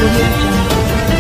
audio jungle.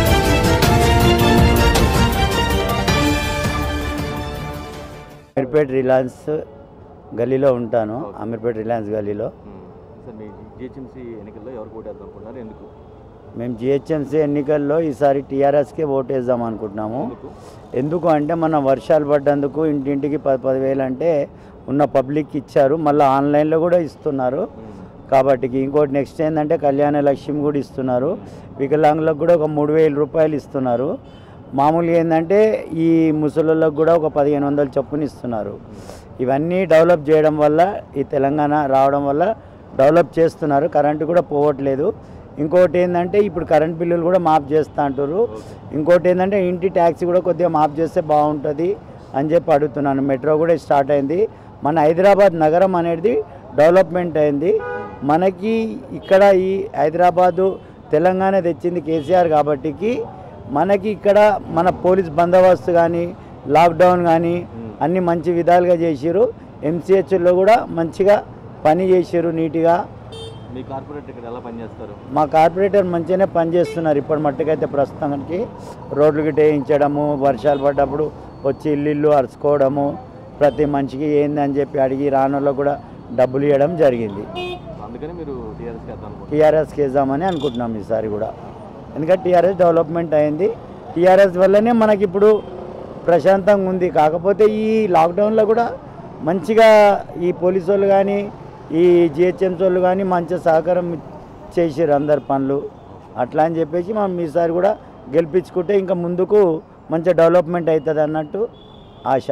Ameerpet Reliance గలీలో ఉంటాను అమీర్పేట్ రిలయన్స్ గలీలో సార్ మీ జిహెచ్ఎంసీ ఎన్నికల్లో ఎవరు ఓటేద్దాం అనుకుంటున్నారు ఎందుకు మేము జిహెచ్ఎంసీ ఎన్నికల్లో ఈసారి టీఆర్ఎస్కే ఓటు వేద్దాం అనుకుంటున్నాము ఎందుకు ఎందుకు అంటే మన వర్షాలు పడ్డందుకు ఇంటింటికి పది పదివేలు అంటే ఉన్న పబ్లిక్ ఇచ్చారు మళ్ళీ ఆన్లైన్లో కూడా ఇస్తున్నారు కాబట్టి ఇంకోటి నెక్స్ట్ ఏంటంటే కళ్యాణ లక్ష్మి కూడా ఇస్తున్నారు వికలాంగులకు కూడా ఒక మూడు వేల రూపాయలు ఇస్తున్నారు మామూలుగా ఏంటంటే ఈ ముసలోళ్ళకు కూడా ఒక పదిహేను వందలు చొప్పున ఇస్తున్నారు ఇవన్నీ డెవలప్ చేయడం వల్ల ఈ తెలంగాణ రావడం వల్ల డెవలప్ చేస్తున్నారు కరెంటు కూడా పోవట్లేదు ఇంకోటి ఏంటంటే ఇప్పుడు కరెంట్ బిల్లులు కూడా మాఫ్ చేస్తా అంటారు ఇంకోటి ఏంటంటే ఇంటి ట్యాక్సీ కూడా కొద్దిగా మాఫ్ చేస్తే బాగుంటుంది అని చెప్పి అడుగుతున్నాను మెట్రో కూడా స్టార్ట్ అయింది మన హైదరాబాద్ నగరం అనేది డెవలప్మెంట్ అయింది మనకి ఇక్కడ ఈ హైదరాబాదు తెలంగాణ తెచ్చింది కేసీఆర్ కాబట్టికి మనకి ఇక్కడ మన పోలీస్ బందోబస్తు కానీ లాక్డౌన్ కానీ అన్ని మంచి విధాలుగా చేసిరు ఎంసీహెచ్లో కూడా మంచిగా పని చేసిరు నీట్గా మీ కార్పొరేటర్ ఇక్కడ ఎలా పనిచేస్తారు మా కార్పొరేటర్ మంచిగానే పనిచేస్తున్నారు ఇప్పటి మట్టుకైతే ప్రస్తుతానికి రోడ్లు గిట్ట వేయించడము వర్షాలు పడ్డప్పుడు వచ్చి ఇల్లు ఇల్లు అరుచుకోవడము ప్రతి మనిషికి ఏంది అని చెప్పి అడిగి రానోళ్ళకు కూడా డబ్బులు ఇవ్వడం జరిగింది అందుకని మీరు టీఆర్ఎస్కి వేద్దాం అనుకుంటున్నారు టీఆర్ఎస్కి వేద్దామని అనుకుంటున్నాం ఈసారి కూడా ఎందుకంటే టీఆర్ఎస్ డెవలప్మెంట్ అయింది టీఆర్ఎస్ వల్లనే మనకి ఇప్పుడు ప్రశాంతంగా ఉంది కాకపోతే ఈ లాక్డౌన్లో కూడా మంచిగా ఈ పోలీసు వాళ్ళు కానీ ఈ జిహెచ్ఎంసీ వాళ్ళు కానీ మంచి సహకారం చేసారు అందరు పనులు అట్లా అని చెప్పేసి మనం ఈసారి కూడా గెలిపించుకుంటే ఇంకా ముందుకు మంచి డెవలప్మెంట్ అవుతుంది అన్నట్టు ఆశ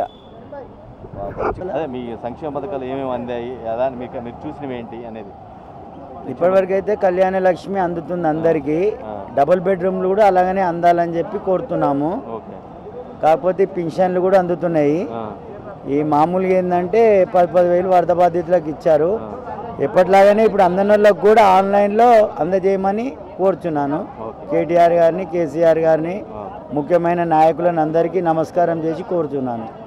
అదే మీ సంక్షేమ పథకాలు ఏమేమి అందాయి అదా మీకు మీరు చూసినవి ఏంటి అనేది ఇప్పటివరకు అయితే కళ్యాణ లక్ష్మి అందుతుంది అందరికీ ఆ. డబుల్ బెడ్రూమ్లు కూడా అలాగనే అందాలని చెప్పి కోరుతున్నాము ఓకే కాకపోతే పింఛన్లు కూడా అందుతున్నాయి ఆ, ఈ మామూలుగా ఏంటంటే పది పది వేలు వరద బాధితులకు ఇచ్చారు ఆ, ఎప్పటిలాగానే ఇప్పుడు అందరి వాళ్ళకి కూడా ఆన్లైన్లో అందజేయమని కోరుచున్నాను ఓకే కేటీఆర్ గారిని కేసీఆర్ గారిని ఆ. ముఖ్యమైన నాయకులను అందరికీ నమస్కారం చేసి కోరుచున్నాను